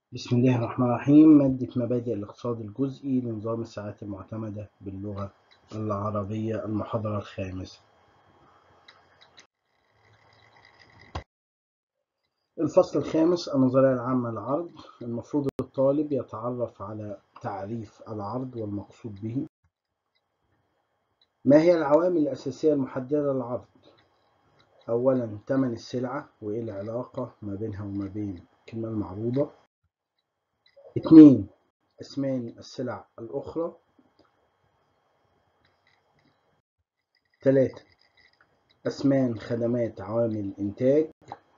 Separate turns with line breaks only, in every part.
بسم الله الرحمن الرحيم مادة مبادئ الاقتصاد الجزئي لنظام الساعات المعتمدة باللغة العربية المحاضرة الخامسة الفصل الخامس النظرية العامة للعرض المفروض الطالب يتعرف على تعريف العرض والمقصود به ما هي العوامل الأساسية المحددة للعرض أولا ثمن السلعة وإيه العلاقة ما بينها وما بين الكلمة المعروضة اثنين أثمان السلع الأخرى ثلاثة أثمان خدمات عوامل الإنتاج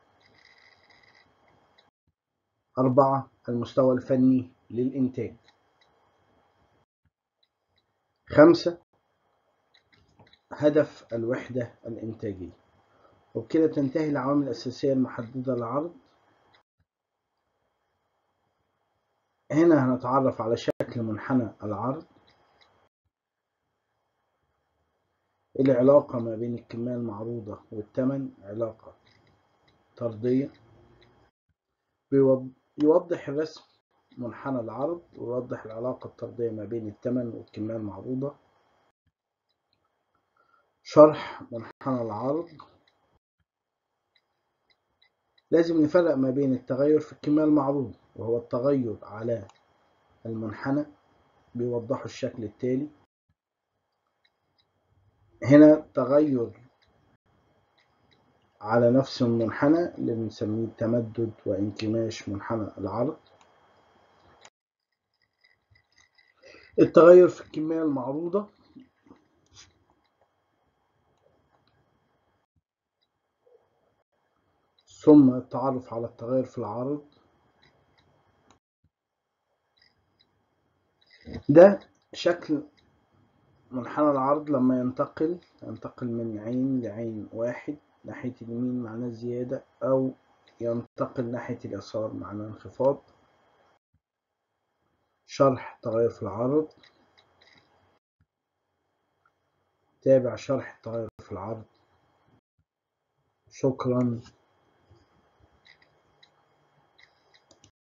أربعة المستوى الفني للإنتاج خمسة هدف الوحدة الإنتاجية وبكده تنتهي العوامل الأساسية المحددة للعرض هنا هنتعرف على شكل منحنى العرض العلاقة ما بين الكمية المعروضة والثمن علاقة طردية يوضح الرسم منحنى العرض ويوضح العلاقة الطردية ما بين الثمن والكمية المعروضة شرح منحنى العرض لازم نفرق ما بين التغير في الكمية المعروضة وهو التغير على المنحنى بيوضحوا الشكل التالي هنا تغير على نفس المنحنى اللي بنسميه تمدد وانكماش منحنى العرض التغير في الكمية المعروضة ثم التعرف على التغير في العرض ده شكل منحنى العرض لما ينتقل ينتقل من عين لعين واحد ناحية اليمين معناه زيادة أو ينتقل ناحية اليسار معناه انخفاض شرح تغير في العرض تابع شرح التغير في العرض شكرا